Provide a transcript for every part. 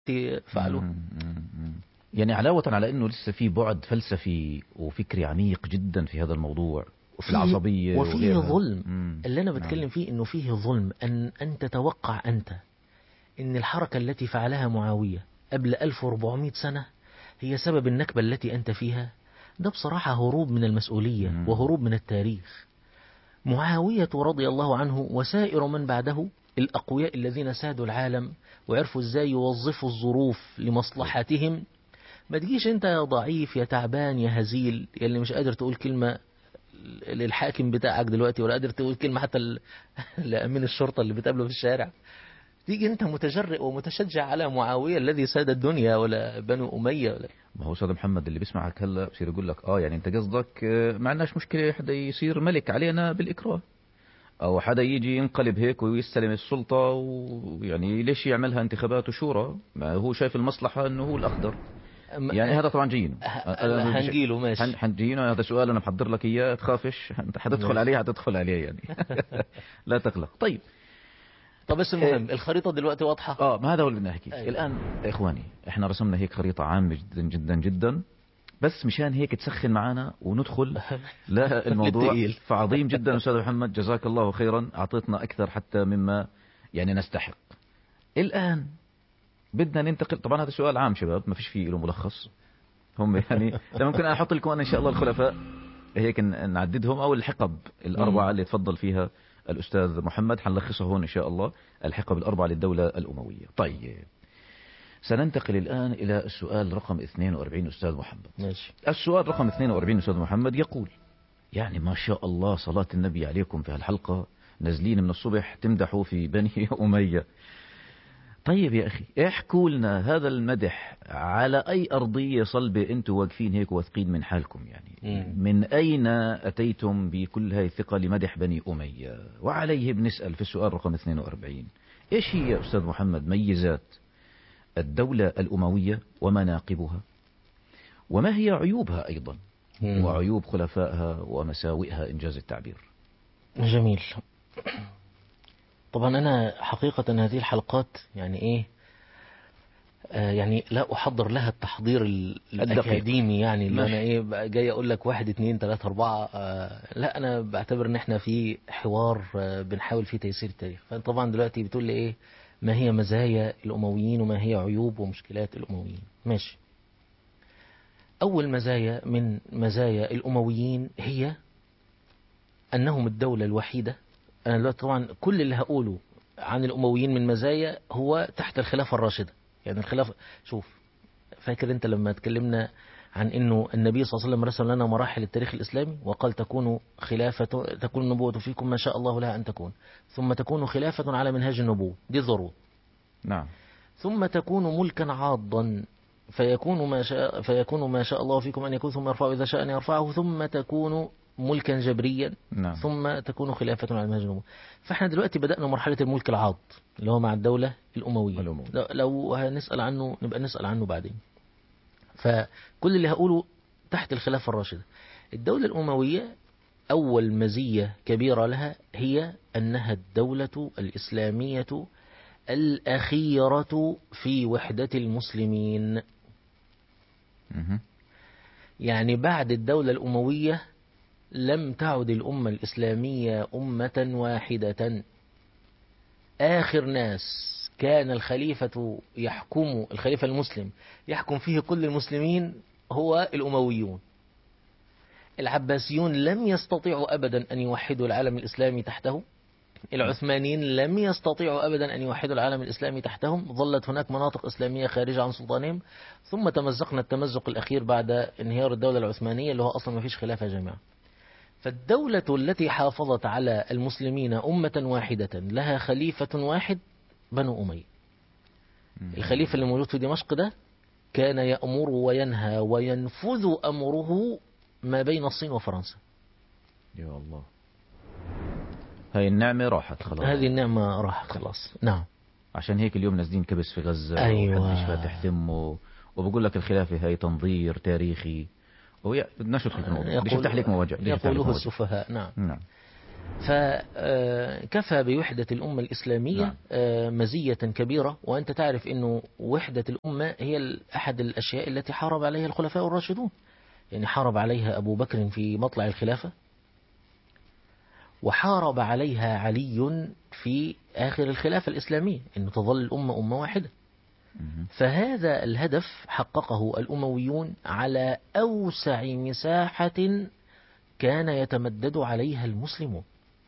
فعلوه مم، مم، مم. يعني علاوة على أنه لسه في بعد فلسفي وفكري عميق جدا في هذا الموضوع وفي فيه- العصبية وفيه وغيرها. ظلم مم. اللي أنا نعم. بتكلم فيه إنه فيه ظلم أن أن تتوقع أنت إن الحركة التي فعلها معاوية قبل 1400 سنة هي سبب النكبة التي أنت فيها ده بصراحة هروب من المسؤولية مم. وهروب من التاريخ معاوية رضي الله عنه وسائر من بعده الأقوياء الذين سادوا العالم وعرفوا ازاي يوظفوا الظروف لمصلحتهم ما تجيش انت يا ضعيف يا تعبان يا هزيل يا اللي مش قادر تقول كلمة للحاكم بتاعك دلوقتي ولا قادر تقول كلمة حتى ل- لأمين الشرطة اللي بتقابله في الشارع تيجي انت متجرئ ومتشجع على معاوية الذي ساد الدنيا ولا بنو أمية ولا ما هو استاذ محمد اللي بيسمعك هلا بصير يقول لك اه يعني انت قصدك آه، ما عندناش مشكله حدا يصير ملك علينا بالاكراه او حدا يجي ينقلب هيك ويستلم السلطه ويعني ليش يعملها انتخابات وشورى ما هو شايف المصلحه انه هو الاقدر يعني هذا طبعا جايين هلا هنجيله ماشي. هن- هنجينا هذا سؤال انا محضر لك اياه تخافش انت حتدخل ماشي. عليه حتدخل عليه يعني لا تقلق طيب طب بس المهم الخريطة دلوقتي واضحة اه ما هذا هو اللي بدنا نحكيه أيوة. الان يا اخواني احنا رسمنا هيك خريطه عامه جدا جدا جدا بس مشان هيك تسخن معنا وندخل لا الموضوع للتقيل. فعظيم جدا استاذ محمد جزاك الله خيرا اعطيتنا اكثر حتى مما يعني نستحق الان بدنا ننتقل طبعا هذا سؤال عام شباب ما فيش فيه له ملخص هم يعني لما ممكن أنا احط لكم انا ان شاء الله الخلفاء هيك ن- نعددهم او الحقب الاربعه اللي تفضل فيها الاستاذ محمد حنلخصها هون ان شاء الله الحقب الاربعه للدوله الامويه طيب سننتقل الان الى السؤال رقم 42 استاذ محمد ماشي السؤال رقم 42 أستاذ محمد يقول يعني ما شاء الله صلاة النبي عليكم في هالحلقة نازلين من الصبح تمدحوا في بني أمية طيب يا أخي احكوا لنا هذا المدح على أي أرضية صلبة أنتم واقفين هيك واثقين من حالكم يعني مم. من أين أتيتم بكل هاي الثقة لمدح بني أمية وعليه بنسأل في السؤال رقم 42 إيش هي يا أستاذ محمد ميزات الدولة الأموية ومناقبها وما هي عيوبها أيضا مم. وعيوب خلفائها ومساوئها إنجاز التعبير جميل طبعا أنا حقيقة هذه الحلقات يعني إيه آه يعني لا أحضر لها التحضير ال- الدقيق. الأكاديمي يعني اللي ماشي. أنا إيه بقى جاي أقول لك واحد اتنين تلاتة أربعة آه لا أنا بعتبر إن إحنا في حوار آه بنحاول فيه تيسير التاريخ فأنت طبعا دلوقتي بتقول لي إيه ما هي مزايا الأمويين وما هي عيوب ومشكلات الأمويين ماشي أول مزايا من مزايا الأمويين هي أنهم الدولة الوحيدة أنا دلوقتي طبعا كل اللي هقوله عن الأمويين من مزايا هو تحت الخلافة الراشدة يعني الخلافة شوف فاكر أنت لما اتكلمنا عن أنه النبي صلى الله عليه وسلم رسم لنا مراحل التاريخ الإسلامي وقال تكون خلافة تكون النبوة فيكم ما شاء الله لها أن تكون ثم تكون خلافة على منهاج النبوة دي ضرورة نعم ثم تكون ملكا عاضا فيكون ما شاء فيكون ما شاء الله فيكم ان يكون ثم يرفعه اذا شاء ان يرفعه ثم تكون ملكا جبريا نعم ثم تكون خلافة على منهج النبوة فاحنا دلوقتي بدأنا مرحلة الملك العاض اللي هو مع الدولة الأموية الأموية. لو- لو هنسأل عنه نبقى نسأل عنه بعدين فكل اللي هقوله تحت الخلافة الراشدة الدولة الأموية أول مزية كبيرة لها هي أنها الدولة الإسلامية الأخيرة في وحدة المسلمين مهم. يعني بعد الدولة الأموية لم تعد الأمة الإسلامية أمة واحدة آخر ناس كان الخليفة يحكم الخليفة المسلم يحكم فيه كل المسلمين هو الأمويون العباسيون لم يستطيعوا أبدا أن يوحدوا العالم الإسلامي تحته العثمانيين لم يستطيعوا أبدا أن يوحدوا العالم الإسلامي تحتهم ظلت هناك مناطق إسلامية خارجة عن سلطانهم ثم تمزقنا التمزق الأخير بعد انهيار الدولة العثمانية اللي هو أصلا ما فيش خلافة جامعة فالدولة التي حافظت على المسلمين أمة واحدة لها خليفة واحد بنو أمية مم. الخليفة اللي موجود في دمشق ده كان يأمر وينهى وينفذ أمره ما بين الصين وفرنسا يا الله هاي النعمة راحت خلاص هذه النعمة راحت خلاص نعم عشان هيك اليوم نازلين كبس في غزة أيوة. ومحدش فاتح دمه وبقول لك الخلافة هاي تنظير تاريخي ويا بدناش ندخل في الموضوع بديش افتح لك مواجع بديش أفتح لك يقوله مواجع. السفهاء نعم نعم فكفى بوحدة الأمة الإسلامية نعم. آه، مزية كبيرة وأنت تعرف أنه وحدة الأمة هي ال- أحد الأشياء التي حارب عليها الخلفاء الراشدون يعني حارب عليها أبو بكر في مطلع الخلافة وحارب عليها علي في آخر الخلافة الإسلامية أن تظل الأمة أمة واحدة مهم. فهذا الهدف حققه الأمويون على أوسع مساحة كان يتمدد عليها المسلمون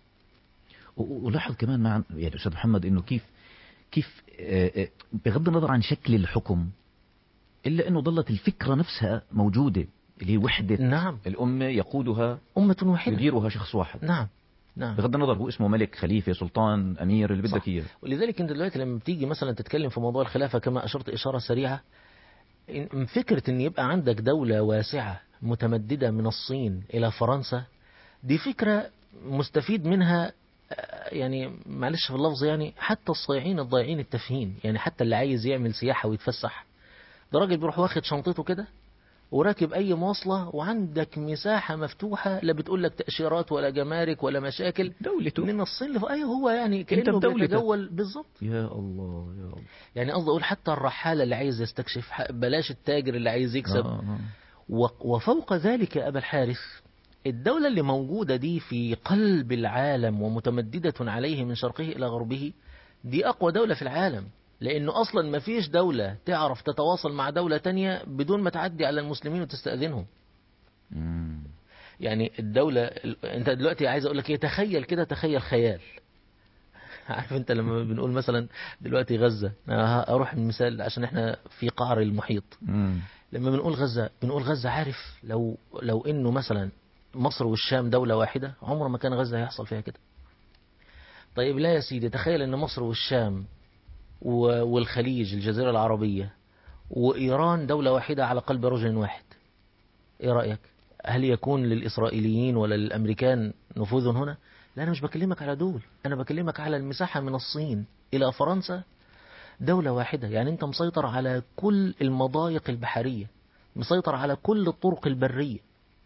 و- ولاحظ كمان مع يعني استاذ محمد انه كيف كيف آه، آه، بغض النظر عن شكل الحكم الا انه ظلت الفكره نفسها موجوده اللي هي وحده نعم الامه يقودها أمة واحدة يديرها شخص واحد نعم نعم بغض النظر هو اسمه ملك خليفه سلطان امير اللي بدك صح. اياه ولذلك انت دلوقتي لما بتيجي مثلا تتكلم في موضوع الخلافة كما أشرت إشارة سريعة إن- فكرة ان يبقى عندك دولة واسعة متمددة من الصين إلى فرنسا دي فكرة مستفيد منها آه، يعني معلش في اللفظ يعني حتى الصايعين الضايعين التافهين يعني حتى اللي عايز يعمل سياحة ويتفسح ده راجل بيروح واخد شنطته كده وراكب أي مواصلة وعندك مساحة مفتوحة لا بتقول لك تأشيرات ولا جمارك ولا مشاكل دولته من الصين لف... أيوه هو يعني كأنه بدولتك. بيتجول بالظبط يا الله يا الله يعني قصدي أقول حتى الرحالة اللي عايز يستكشف ح- بلاش التاجر اللي عايز يكسب آه، آه. و- وفوق ذلك يا أبا الحارث الدولة اللي موجودة دي في قلب العالم ومتمددة عليه من شرقه إلى غربه دي أقوى دولة في العالم لأنه أصلا ما فيش دولة تعرف تتواصل مع دولة تانية بدون ما تعدي على المسلمين وتستأذنهم مم. يعني الدولة ال- انت دلوقتي عايز اقول لك ايه تخيل كده تخيل خيال عارف انت لما بنقول مثلا دلوقتي غزة أنا اروح المثال عشان احنا في قعر المحيط مم. لما بنقول غزة بنقول غزة عارف لو لو انه مثلا مصر والشام دولة واحدة عمر ما كان غزة هيحصل فيها كده طيب لا يا سيدي تخيل ان مصر والشام و- والخليج الجزيرة العربية وإيران دولة واحدة على قلب رجل واحد ايه رأيك هل يكون للإسرائيليين ولا للأمريكان نفوذ هنا لا أنا مش بكلمك على دول أنا بكلمك على المساحة من الصين إلى فرنسا دولة واحدة يعني أنت مسيطر على كل المضايق البحرية مسيطر على كل الطرق البرية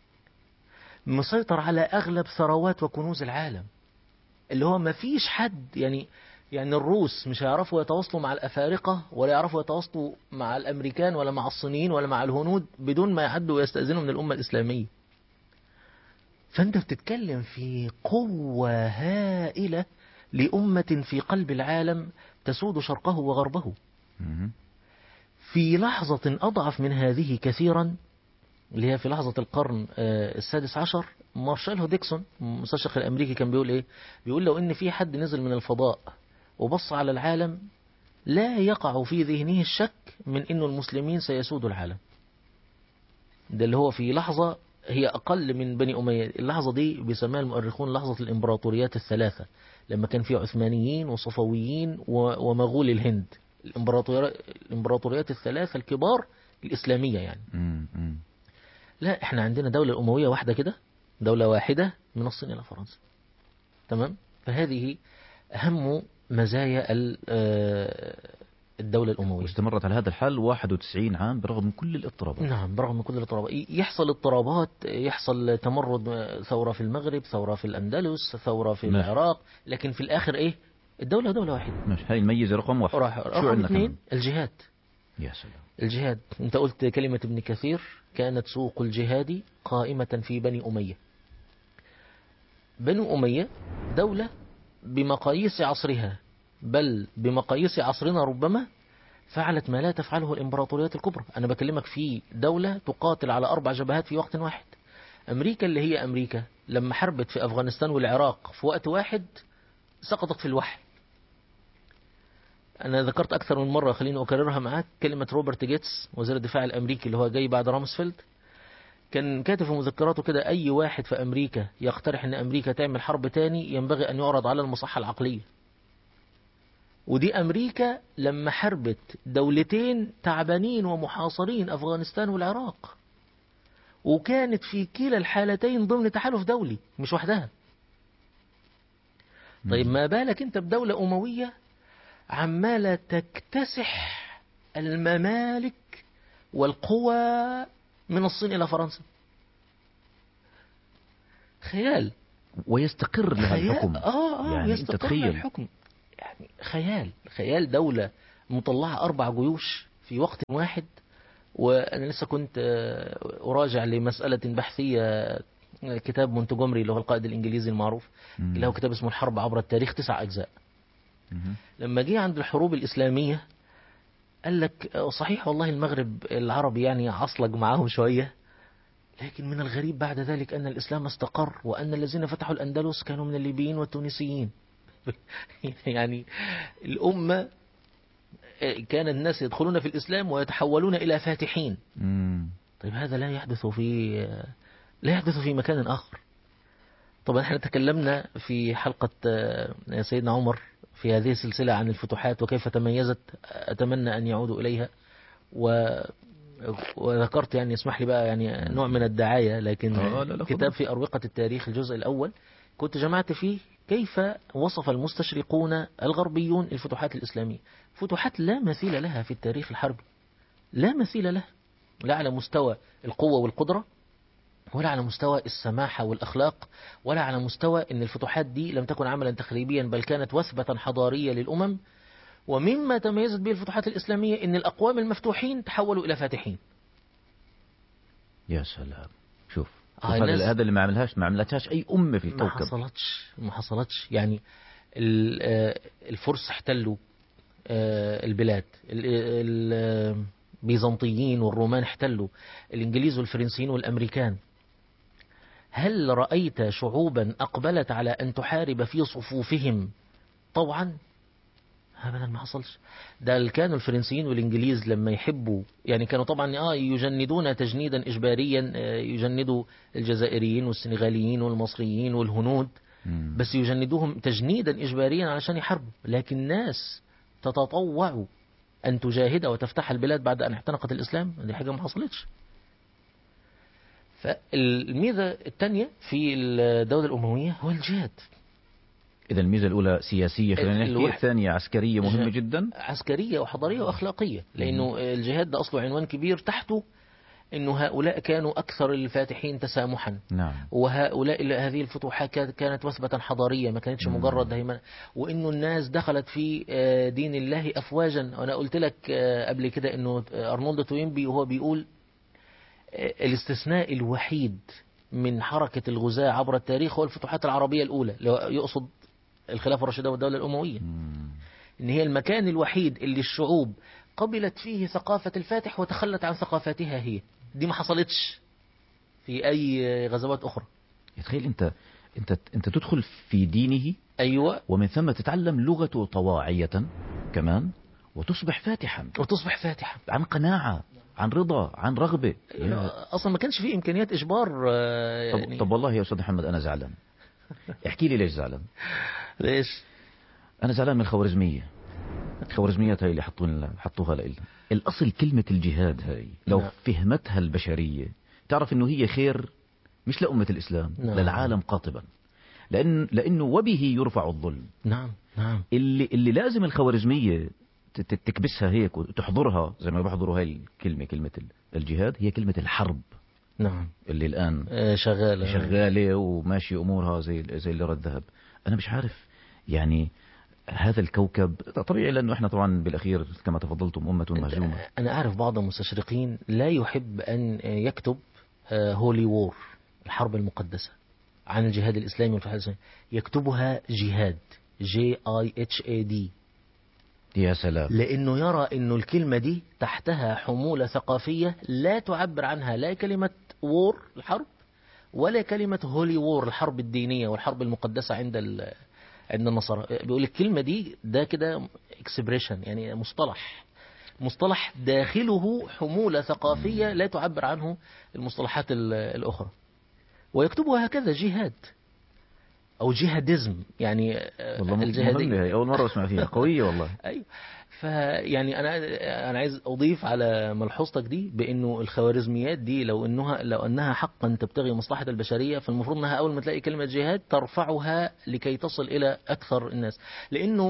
مسيطر على أغلب ثروات وكنوز العالم اللي هو ما فيش حد يعني يعني الروس مش هيعرفوا يتواصلوا مع الأفارقة ولا يعرفوا يتواصلوا مع الأمريكان ولا مع الصينيين ولا مع الهنود بدون ما يعدوا ويستأذنوا من الأمة الإسلامية فأنت بتتكلم في قوة هائلة لأمة في قلب العالم تسود شرقه وغربه مم. في لحظة أضعف من هذه كثيرا اللي هي في لحظة القرن آه، السادس عشر مارشال ديكسون المستشرق الأمريكي كان بيقول إيه بيقول لو إن في حد نزل من الفضاء وبص على العالم لا يقع في ذهنه الشك من إنه المسلمين سيسودوا العالم ده اللي هو في لحظة هي أقل من بني أمية اللحظة دي بيسميها المؤرخون لحظة الإمبراطوريات الثلاثة لما كان في عثمانيين وصفويين و- ومغول الهند الإمبراطوريات الإمبراطوريات الثلاثة الكبار الإسلامية يعني مم. مم. لا احنا عندنا دولة أموية واحدة كده دولة واحدة من الصين إلى فرنسا تمام فهذه أهم مزايا ال- آه، الدولة الأموية واستمرت على هذا الحال 91 عام برغم من كل الاضطرابات نعم برغم من كل الاضطرابات ي- يحصل اضطرابات يحصل تمرد آه، ثورة في المغرب ثورة في الأندلس ثورة في ماشي. العراق لكن في الآخر إيه الدولة دولة واحدة ماشي هاي الميزة رقم واحد راح شو رقم عندنا اثنين كمان؟ الجهاد يا سلام الجهاد انت قلت كلمة ابن كثير كانت سوق الجهاد قائمة في بني أمية بنو أمية دولة بمقاييس عصرها بل بمقاييس عصرنا ربما فعلت ما لا تفعله الإمبراطوريات الكبرى أنا بكلمك في دولة تقاتل على أربع جبهات في وقت واحد أمريكا اللي هي أمريكا لما حربت في أفغانستان والعراق في وقت واحد سقطت في الوحل أنا ذكرت أكثر من مرة خليني أكررها معاك كلمة روبرت جيتس وزير الدفاع الأمريكي اللي هو جاي بعد رامسفيلد كان كاتب في مذكراته كده أي واحد في أمريكا يقترح أن أمريكا تعمل حرب تاني ينبغي أن يعرض على المصحة العقلية ودي أمريكا لما حربت دولتين تعبانين ومحاصرين أفغانستان والعراق وكانت في كلا الحالتين ضمن تحالف دولي مش وحدها طيب ما بالك انت بدولة أموية عمالة تكتسح الممالك والقوى من الصين إلى فرنسا خيال ويستقر لها خيال- الحكم اه اه يعني انت يستقر تخيل الحكم يعني خيال خيال دولة مطلعة أربع جيوش في وقت واحد وأنا لسه كنت آه، أراجع لمسألة بحثية آه، كتاب مونتجومري اللي هو القائد الإنجليزي المعروف مم. اللي هو كتاب اسمه الحرب عبر التاريخ تسع أجزاء مهم. لما جه عند الحروب الإسلامية قال لك آه، صحيح والله المغرب العربي يعني عصلج معاهم شوية لكن من الغريب بعد ذلك أن الإسلام استقر وأن الذين فتحوا الأندلس كانوا من الليبيين والتونسيين يعني الأمة آه، كان الناس يدخلون في الإسلام ويتحولون إلى فاتحين مم. طيب هذا لا يحدث في لا يحدث في مكان آخر طبعا احنا تكلمنا في حلقة آه، سيدنا عمر في هذه السلسلة عن الفتوحات وكيف تميزت أتمنى أن يعودوا إليها و وذكرت يعني اسمح لي بقى يعني نوع من الدعاية لكن آه، لا، لا، خلاص. كتاب في أروقة التاريخ الجزء الأول كنت جمعت فيه كيف وصف المستشرقون الغربيون الفتوحات الإسلامية فتوحات لا مثيل لها في التاريخ الحربي لا مثيل لها لا على مستوى القوة والقدرة ولا على مستوى السماحة والأخلاق ولا على مستوى أن الفتوحات دي لم تكن عملا تخريبيا بل كانت وثبة حضارية للأمم ومما تميزت به الفتوحات الإسلامية أن الأقوام المفتوحين تحولوا إلى فاتحين يا سلام شوف آه، شوف هذا الناس- هذا اللي ما عملهاش ما عملتهاش اي امه في ما الكوكب حصلتش ما حصلتش يعني ال- آه، الفرس احتلوا آه، البلاد ال- ال- البيزنطيين والرومان احتلوا الإنجليز والفرنسيين والأمريكان هل رأيت شعوبا أقبلت على أن تحارب في صفوفهم طوعا ابدا ما حصلش ده ال- كانوا الفرنسيين والانجليز لما يحبوا يعني كانوا طبعا اه يجندون تجنيدا اجباريا آه، يجندوا الجزائريين والسنغاليين والمصريين والهنود مم. بس يجندوهم تجنيدا اجباريا علشان يحاربوا لكن ناس تتطوع ان تجاهد وتفتح البلاد بعد ان احتنقت الاسلام دي حاجه ما حصلتش فالميزه الثانيه في الدوله الامويه هو الجهاد اذا الميزه الاولى سياسيه خلينا نحكي الواحد- الثانيه عسكريه مهمه جه- جدا عسكرية وحضارية وأخلاقية لأنه الجهاد ده أصله عنوان كبير تحته أنه هؤلاء كانوا أكثر الفاتحين تسامحا نعم وهؤلاء هذه الفتوحات كانت- كانت وثبة حضارية ما كانتش مجرد هيمنة وانه الناس دخلت في آه، دين الله افواجا وانا قلت لك آه، قبل كده انه آه، ارنولد توينبي وهو بيقول آه، الاستثناء الوحيد من حركة الغزاة عبر التاريخ هو الفتوحات العربية الأولى اللي هو يقصد الخلافة الراشدة والدولة الأموية مم. إن هي المكان الوحيد اللي الشعوب قبلت فيه ثقافة الفاتح وتخلت عن ثقافتها هي دي ما حصلتش في أي غزوات أخرى تخيل انت انت انت تدخل في دينه أيوة ومن ثم تتعلم لغته طواعيه كمان وتصبح فاتحا وتصبح فاتحة عن قناعه عن رضا عن رغبه يا أصلا ما كانش فيه إمكانيات إجبار آه، طب, يعني طب والله يا استاذ محمد انا زعلان احكي لي ليش زعلان ليش انا زعلان من الخوارزميه الخوارزميات هاي اللي حطوا لنا حطوها لنا الاصل كلمه الجهاد هاي لو نعم. فهمتها البشريه تعرف انه هي خير مش لامه الاسلام نعم. للعالم قاطبا لان لانه وبه يرفع الظلم نعم نعم اللي اللي لازم الخوارزميه ت- ت- تكبسها هيك وتحضرها زي ما بيحضروا هاي الكلمه كلمه ال- الجهاد هي كلمه الحرب نعم اللي الان آه، شغالة شغاله وماشي امورها زي زي الليره الذهب انا مش عارف يعني هذا الكوكب طبيعي لانه احنا طبعا بالاخير كما تفضلتم امه مهزومه أنا أعرف بعض المستشرقين لا يحب أن يكتب هولي وور الحرب المقدسة عن الجهاد الإسلامي والفتح الإسلامي يكتبها جهاد جي اي اتش اي دي يا سلام لأنه يرى أنه الكلمة دي تحتها حمولة ثقافية لا تعبر عنها لا كلمة وور الحرب ولا كلمة هولي وور الحرب الدينية والحرب المقدسة عند ال عند النصارى بيقول الكلمة دي ده كده اكسبريشن يعني مصطلح مصطلح داخله حمولة ثقافية لا تعبر عنه المصطلحات ال- الأخرى ويكتبها هكذا جهاد أو جهاديزم يعني آه، والله م- الجهادية مهمه هي اول مره اسمع فيها قويه والله ايوه فيعني انا انا عايز اضيف على ملحوظتك دي بانه الخوارزميات دي لو انها لو انها حقا تبتغي مصلحه البشريه فالمفروض انها اول ما تلاقي كلمه جهاد ترفعها لكي تصل الى اكثر الناس لانه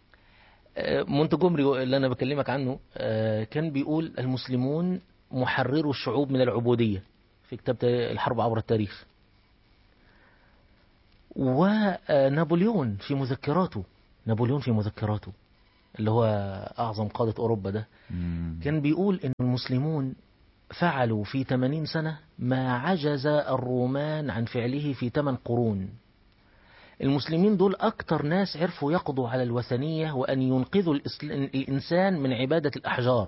آه، مونتجومري اللي انا بكلمك عنه آه، كان بيقول المسلمون محرروا الشعوب من العبوديه في كتاب الحرب عبر التاريخ ونابليون في مذكراته نابليون في مذكراته اللي هو أعظم قادة أوروبا ده مم. كان بيقول إن المسلمون فعلوا في 80 سنة ما عجز الرومان عن فعله في 8 قرون المسلمين دول أكتر ناس عرفوا يقضوا على الوثنية وأن ينقذوا الإسل- الإنسان من عبادة الأحجار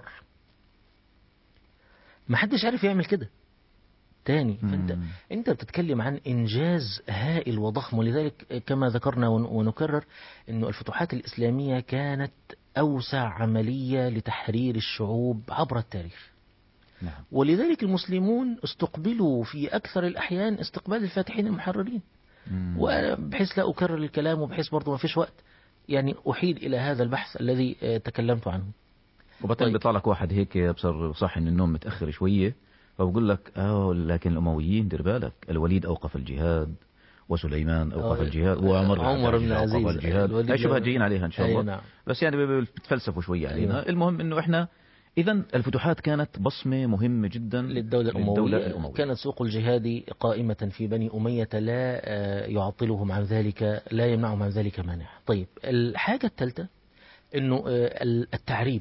ما حدش عارف يعمل كده تاني فانت مم. انت بتتكلم عن انجاز هائل وضخم ولذلك كما ذكرنا ون- ونكرر انه الفتوحات الاسلاميه كانت اوسع عمليه لتحرير الشعوب عبر التاريخ نعم ولذلك المسلمون استقبلوا في اكثر الاحيان استقبال الفاتحين المحررين مم. وبحيث لا اكرر الكلام وبحيث برضه ما فيش وقت يعني احيد الى هذا البحث الذي آه، تكلمت عنه وبعدين طيب. بيطلع لك واحد هيك بصر صح ان النوم متاخر شويه فبقول لك اه لكن الامويين دير بالك الوليد اوقف الجهاد وسليمان اوقف آه، الجهاد وعمر عمر بن اوقف العزيز. الجهاد الوليد هاي شبه بن- جايين عليها ان شاء أيوة الله نعم. بس يعني بي- بيتفلسفوا شويه علينا أيوة. المهم انه احنا اذا الفتوحات كانت بصمه مهمه جدا للدولة الأموية, للدولة الأموية. كانت سوق الجهاد قائمة في بني أمية لا آه، يعطلهم عن ذلك لا يمنعهم عن ذلك مانع طيب الحاجة الثالثة أنه آه، التعريب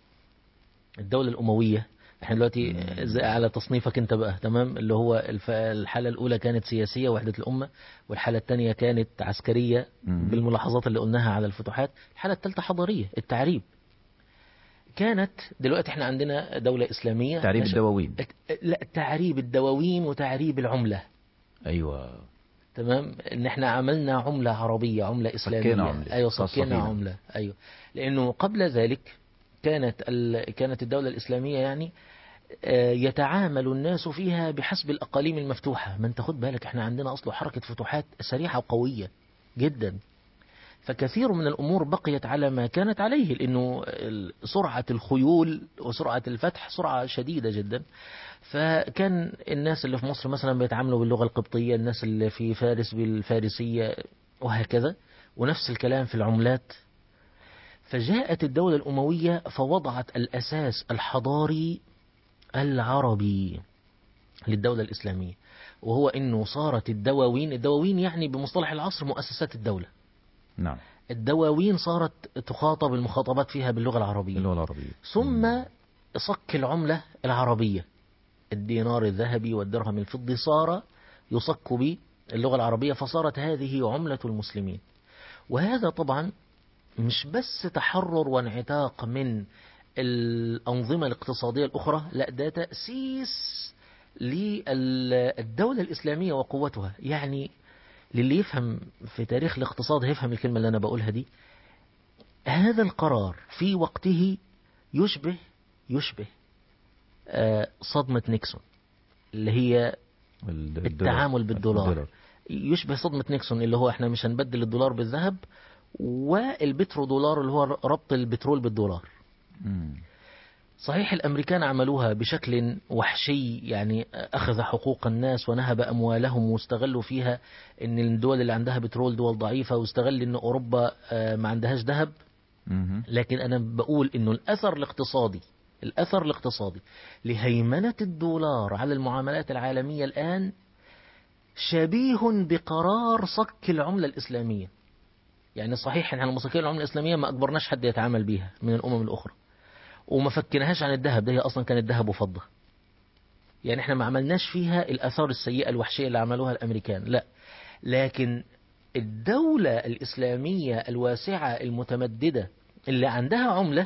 الدولة الأموية احنا دلوقتي آه، زي على تصنيفك انت بقى تمام اللي هو الف- الحالة الأولى كانت سياسية وحدة الأمة والحالة الثانية كانت عسكرية مم. بالملاحظات اللي قلناها على الفتوحات الحالة الثالثة حضارية التعريب كانت دلوقتي احنا عندنا دولة إسلامية تعريب نشأ- الدواوين لا تعريب الدواوين وتعريب العملة ايوه تمام ان احنا عملنا عملة عربية عملة إسلامية صكينا عملة. ايوه خاصة صكينا فينا. عملة ايوه لانه قبل ذلك كانت ال... كانت الدولة الإسلامية يعني آه، يتعامل الناس فيها بحسب الأقاليم المفتوحة ما انت خد بالك احنا عندنا أصله حركة فتوحات سريعة وقوية جدا فكثير من الأمور بقيت على ما كانت عليه لأنه ال- سرعة الخيول وسرعة الفتح سرعة شديدة جدا فكان الناس اللي في مصر مثلا بيتعاملوا باللغة القبطية الناس اللي في فارس بالفارسية وهكذا ونفس الكلام في العملات فجاءت الدولة الأموية فوضعت الأساس الحضاري العربي للدولة الإسلامية وهو أنه صارت الدواوين الدواوين يعني بمصطلح العصر مؤسسات الدولة نعم الدواوين صارت تخاطب المخاطبات فيها باللغة العربية اللغه العربيه ثم صك العملة العربية الدينار الذهبي والدرهم الفضي صار يصك باللغة العربية فصارت هذه عملة المسلمين وهذا طبعا مش بس تحرر وانعتاق من الأنظمة الاقتصادية الأخرى لا ده تأسيس للدولة الإسلامية وقوتها يعني للي يفهم في تاريخ الاقتصاد هيفهم الكلمة اللي أنا بقولها دي هذا القرار في وقته يشبه يشبه آه، صدمة نيكسون اللي هي ال- التعامل بالدولار الدولار. يشبه صدمة نيكسون اللي هو احنا مش هنبدل الدولار بالذهب والبترو دولار اللي هو ربط البترول بالدولار مم. صحيح الأمريكان عملوها بشكل وحشي يعني أخذ حقوق الناس ونهب أموالهم واستغلوا فيها أن الدول اللي عندها بترول دول ضعيفة واستغل أن أوروبا آه، ما عندهاش ذهب مهم. لكن أنا بقول أنه الأثر الاقتصادي الأثر الاقتصادي لهيمنة الدولار على المعاملات العالمية الآن شبيه بقرار صك العملة الإسلامية يعني صحيح احنا لما صكينا العملة الإسلامية ما أجبرناش حد يتعامل بيها من الأمم الأخرى وما فكناهاش عن الذهب ده هي أصلا كانت ذهب وفضة يعني احنا ما عملناش فيها الآثار السيئة الوحشية اللي عملوها الأمريكان لا لكن الدولة الإسلامية الواسعة المتمددة اللي عندها عملة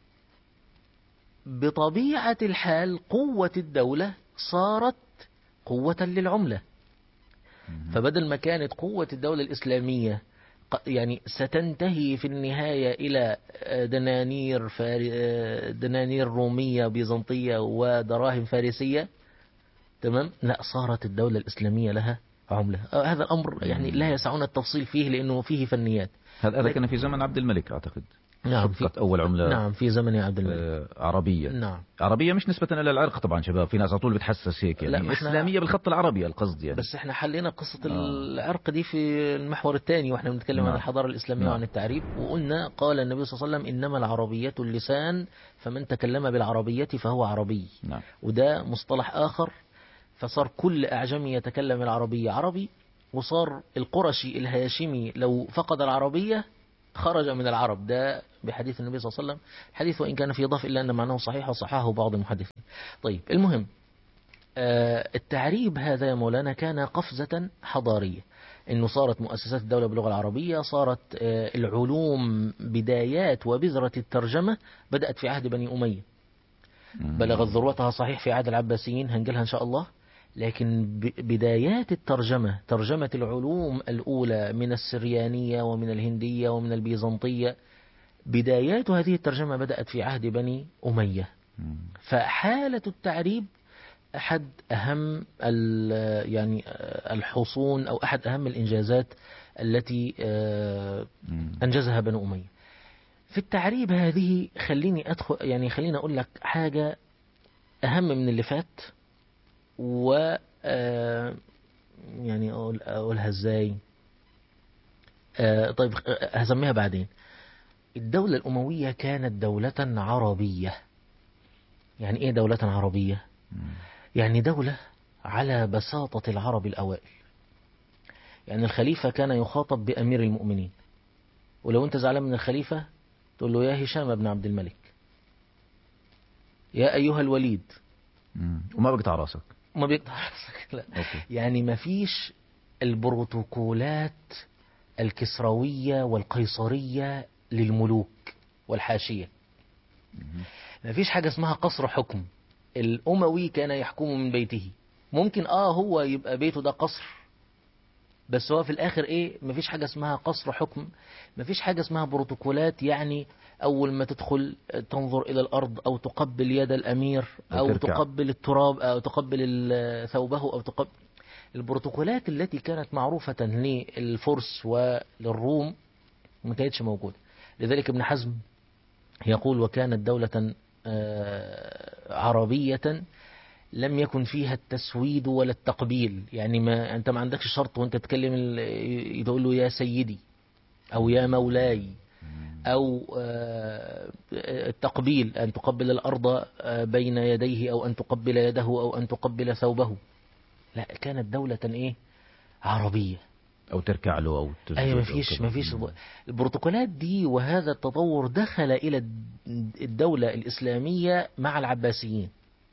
بطبيعة الحال قوة الدولة صارت قوة للعملة فبدل ما كانت قوة الدولة الإسلامية ق- يعني ستنتهي في النهاية إلى آه، دنانير فار... آه، دنانير رومية بيزنطية ودراهم فارسية تمام لا صارت الدولة الإسلامية لها عملة آه، هذا الأمر يعني لا يسعنا التفصيل فيه لأنه فيه فنيات هذا هذا لكن- كان في زمن عبد الملك اعتقد نعم في صفقة اول عمله نعم في زمن يا عبد الملك آه، عربيه نعم عربيه مش نسبه الى العرق طبعا شباب في ناس على طول بتحسس هيك لا، يعني ما إحنا- اسلاميه بالخط العربي القصد يعني بس احنا حلينا قصة آه. العرق دي في المحور الثاني واحنا بنتكلم عن نعم. الحضارة الإسلامية نعم. وعن التعريب وقلنا قال النبي صلى الله عليه وسلم إنما العربية اللسان فمن تكلم بالعربية فهو عربي نعم وده مصطلح آخر فصار كل أعجمي يتكلم العربية عربي وصار القرشي الهاشمي لو فقد العربية خرج من العرب ده بحديث النبي صلى الله عليه وسلم حديث وإن كان فيه ضعف إلا أن معناه صحيح وصححه بعض المحدثين طيب المهم آه، التعريب هذا يا مولانا كان قفزة حضارية انه صارت مؤسسات الدولة باللغة العربية صارت آه، العلوم بدايات وبذرة الترجمة بدأت في عهد بني أمية بلغت ذروتها صحيح في عهد العباسيين هنجلها إن شاء الله لكن ب- بدايات الترجمة ترجمة العلوم الأولى من السريانية ومن الهندية ومن البيزنطية بدايات هذه الترجمة بدأت في عهد بني أمية مم. فحالة التعريب أحد أهم ال- يعني آه، الحصون أو أحد أهم الإنجازات التي آه، مم. أنجزها بنو أمية في التعريب هذه خليني أدخل يعني خليني أقول لك حاجة أهم من اللي فات و آه، يعني أقول أقولها إزاي آه، طيب آه، هسميها بعدين الدولة الأموية كانت دولة عربية يعني إيه دولة عربية مم. يعني دولة على بساطة العرب الأوائل يعني الخليفة كان يخاطب بأمير المؤمنين ولو أنت زعلان من الخليفة تقول له يا هشام بن عبد الملك يا أيها الوليد مم. وما بقطع راسك ما بيقطع راسك لا اوكي يعني ما فيش البروتوكولات الكسروية والقيصرية للملوك والحاشية مم. ما فيش حاجة اسمها قصر حكم الأموي كان يحكم من بيته ممكن اه هو يبقى بيته ده قصر بس هو في الآخر ايه ما فيش حاجة اسمها قصر حكم ما فيش حاجة اسمها بروتوكولات يعني أول ما تدخل تنظر إلى الأرض أو تقبل يد الأمير أو أو تركع. تقبل التراب أو تقبل ال- ثوبه أو تقبل البروتوكولات التي كانت معروفة للفرس وللروم ما كانتش موجودة لذلك ابن حزم يقول وكانت دولة آه، عربية لم يكن فيها التسويد ولا التقبيل يعني ما أنت ما عندكش شرط وأنت تتكلم ال- تقول له يا سيدي أو يا مولاي أو آه، التقبيل أن تقبل الأرض آه، بين يديه أو أن تقبل يده أو أن تقبل ثوبه لا كانت دولة إيه عربية او تركع له او تسجد ايوه أو مفيش كذا. مفيش مم. البروتوكولات دي وهذا التطور دخل الى الدولة الاسلامية مع العباسيين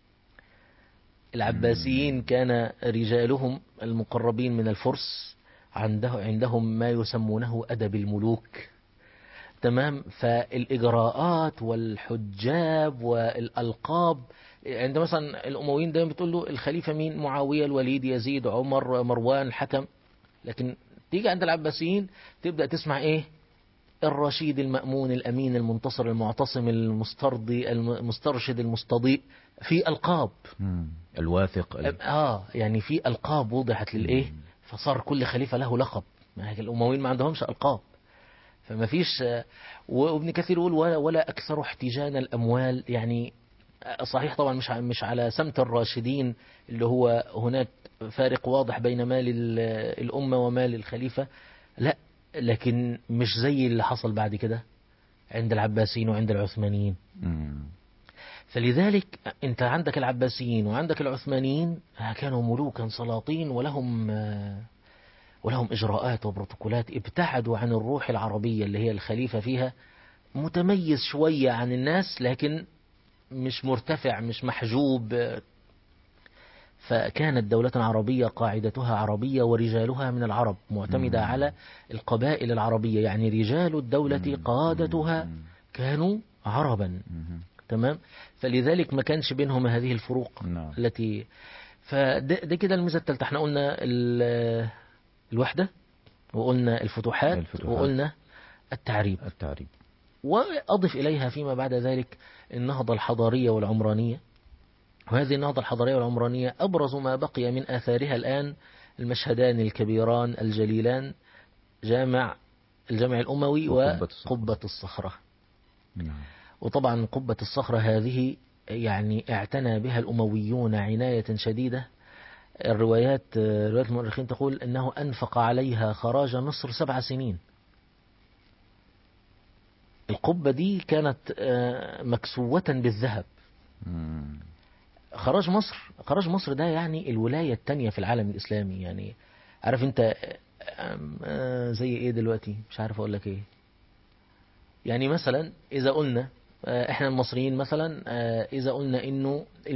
العباسيين كان رجالهم المقربين من الفرس عنده عندهم ما يسمونه ادب الملوك تمام فالاجراءات والحجاب والالقاب عند مثلا الامويين دايما بتقول له الخليفه مين معاويه الوليد يزيد عمر مروان الحكم لكن تيجي عند العباسيين تبدا تسمع ايه الرشيد المأمون الأمين المنتصر المعتصم المسترضي المسترشد المستضيء في ألقاب مم. الواثق ال- اه يعني في ألقاب وضحت للإيه مم. فصار كل خليفة له لقب ما هي الأمويين ما عندهمش ألقاب فما فيش آه، وابن كثير يقول ولا, ولا أكثر احتجان الأموال يعني آه، صحيح طبعا مش ع- مش على سمت الراشدين اللي هو هناك فارق واضح بين مال ال- الأمة ومال الخليفة لا لكن مش زي اللي حصل بعد كده عند العباسيين وعند العثمانيين مم. فلذلك انت عندك العباسيين وعندك العثمانيين كانوا ملوكا سلاطين ولهم آه، ولهم اجراءات وبروتوكولات ابتعدوا عن الروح العربيه اللي هي الخليفه فيها متميز شويه عن الناس لكن مش مرتفع مش محجوب آه، فكانت دولة عربية قاعدتها عربية ورجالها من العرب معتمدة مم. على القبائل العربية يعني رجال الدولة مم. قادتها مم. كانوا عربا مم. تمام فلذلك ما كانش بينهم هذه الفروق نعم التي فده ده كده الميزه الثالثه احنا قلنا ال- الوحده وقلنا الفتوحات, الفتوحات. وقلنا التعريب التعريب واضف اليها فيما بعد ذلك النهضه الحضاريه والعمرانيه وهذه النهضه الحضاريه والعمرانيه ابرز ما بقي من اثارها الان المشهدان الكبيران الجليلان جامع الجامع الاموي وقبة الصخرة. وقبه الصخره نعم وطبعا قبة الصخرة هذه يعني اعتنى بها الأمويون عناية شديدة الروايات روايات المؤرخين تقول أنه أنفق عليها خراج مصر سبع سنين القبة دي كانت آه، مكسوة بالذهب مم. خراج مصر خراج مصر ده يعني الولاية الثانية في العالم الإسلامي يعني عارف انت آم، آه، زي ايه دلوقتي مش عارف اقول لك ايه يعني مثلا اذا قلنا آه، احنا المصريين مثلا آه، اذا قلنا انه